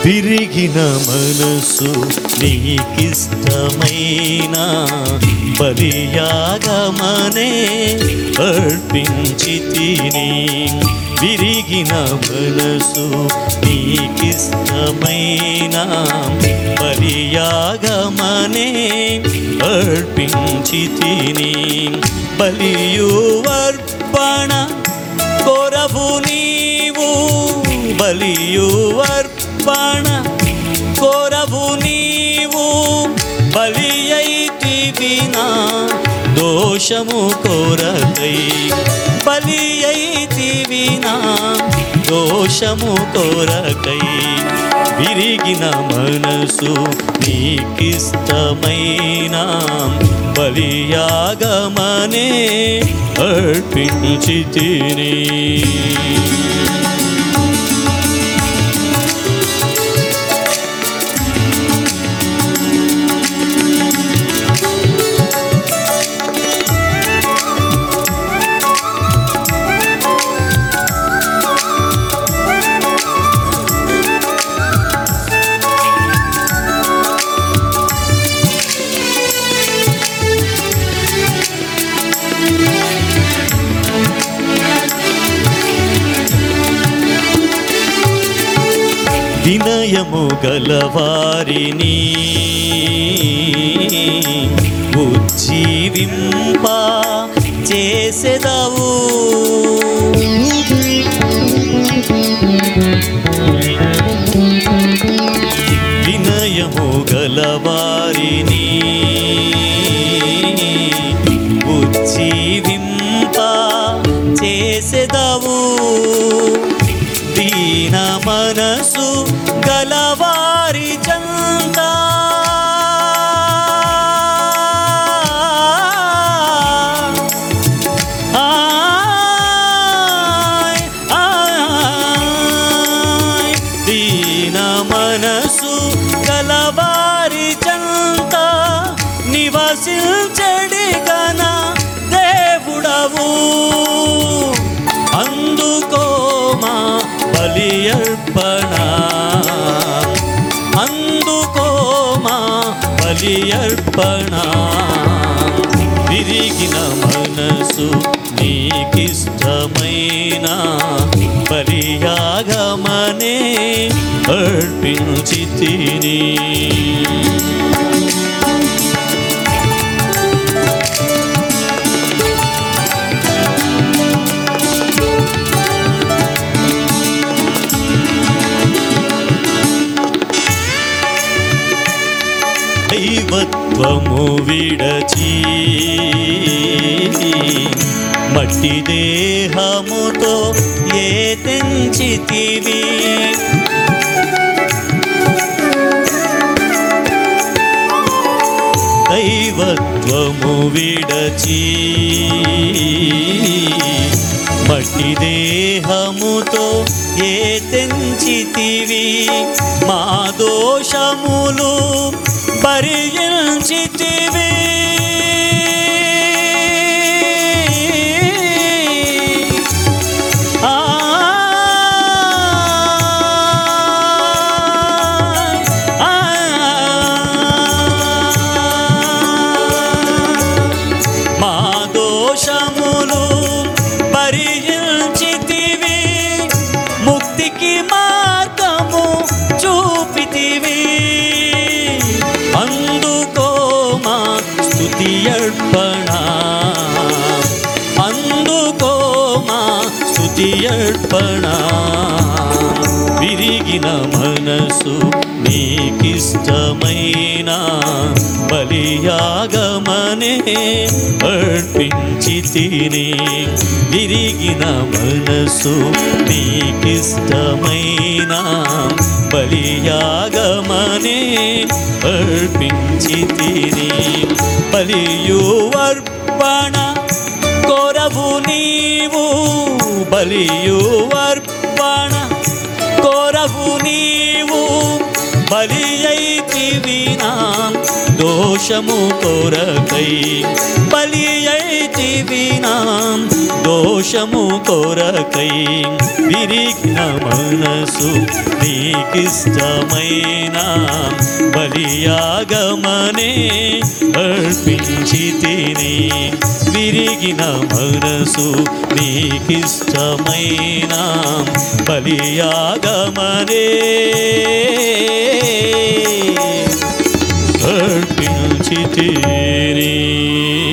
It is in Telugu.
విరిగిన మనసు నీకిష్టమైన బలియాగమనే అర్పించి తిని విరిగిన మనసు నీకిష్టమైన బలియాగమనే అర్పించి తిని బలియు అర్పణ కొరవు నీవు బలియు అర్పణ కొరవు నీవు బలి అయితివినా దోషము కొరకై బలి అయితివినా దోషము కొరకై విరిగిన మనసు నీకిష్టమైన బలియాగమనే అర్పించి తిని వినయము గలవారిని ఉజ్జీవింప చేసెదవు వినయము గలవారిని ఉజ్జీవింప చేసెదవు దీన మనసు గలవారి చంత ఆయ్, ఆయ్, దీన మనసు గలవారి చంత నివసించడి గన దేవుడవు అందుకో మా బలి అర్పణ అందుకో మా బలి అర్పణ విరిగిన మనసు నీకిష్టమైన బలియాగమనే అర్పించి తిని దైవత్వము విడచి మట్టి దేహముతో ఏ తెంచితివి దైవత్వము విడచి మట్టి దేహముతో ఏ తెంచితివి మా దోషములు భరించితివి ఆ ఆ మా దోషములు భరించితివి ముక్తికి మార్గము చూపితివి అందుకో మా స్తుతి అర్పణ అందుకో మా స్తుతి అర్పణ విరిగిన మనసు నీకిష్టమైన బలియాగమనే అర్పించి తిని విరిగిన మనసు నీకిష్టమైన బలియాగమనే అర్పించి తిని బలియు అర్పణ కొరవు నీవు బలియు అర్పణ కొరవు నీవు బలి అయితివి నా దోషము కొరకై బలి అయితివి నా దోషము కొరకై విరిగిన మనసు నీకిష్టమైన బలియాగమనే అర్పించి తిని విరిగిన మనసు నీకిష్టమైన బలియాగమనే అర్పించి తిని